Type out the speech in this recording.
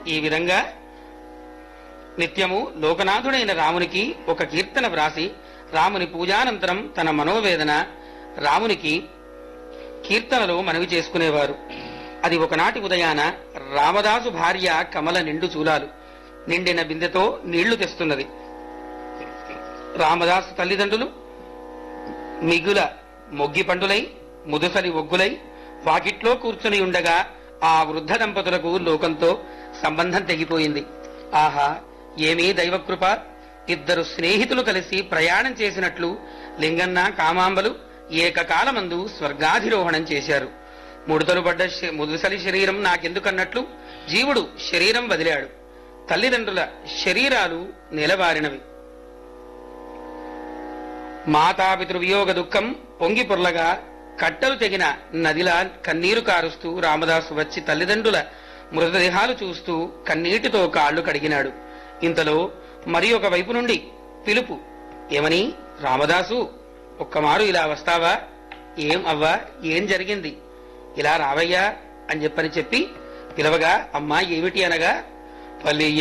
ఈ విధంగా నిత్యము లోకనాథుడైన రామునికి ఒక కీర్తన వ్రాసి రాముని పూజానంతరం తన మనోవేదన రామునికి కీర్తనలో మనవి చేసుకునేవారు అది ఒకనాటి ఉదయాన రామదాసు భార్య కమల నిండు చూలాలు నిండిన బిందెతో నీళ్లు తెస్తున్నది రామదాసు తల్లిదండ్రులు మిగుల మొగ్గి పండులై ముదుసలి ఒగ్గులై వాకిట్లో కూర్చుని ఉండగా ఆ వృద్ధ దంపతులకు లోకంతో సంబంధం తెగిపోయింది ఆహా ఏమీ దైవకృప ఇద్దరు స్నేహితులు కలిసి ప్రయాణం చేసినట్లు లింగన్న కామాంబలు ఏకకాలమందు స్వర్గాధిరోహణం చేశారు ముడతలు పడ్డ శ- ముదుసలి శరీరం నాకెందుకన్నట్లు జీవుడు శరీరం వదిలాడు తల్లిదండ్రుల శరీరాలు నిలబారినవి మాతాపితృ వియోగ దుఃఖం పొంగి పొర్లగా కట్టలు తెగిన నదిలా కన్నీరు కారుస్తూ రామదాసు వచ్చి తల్లిదండ్రుల మృతదేహాలు చూస్తూ కన్నీటితో కాళ్లు కడిగినాడు ఇంతలో మరి ఒక వైపు నుండి పిలుపు ఏమని రామదాసు ఒక్కమారు ఇలా వస్తావా ఏం అవ్వా ఏం జరిగింది ఇలా రావయ్యా అని చెప్పని చెప్పి పిలవగా అమ్మా ఏమిటి అనగా పల్లి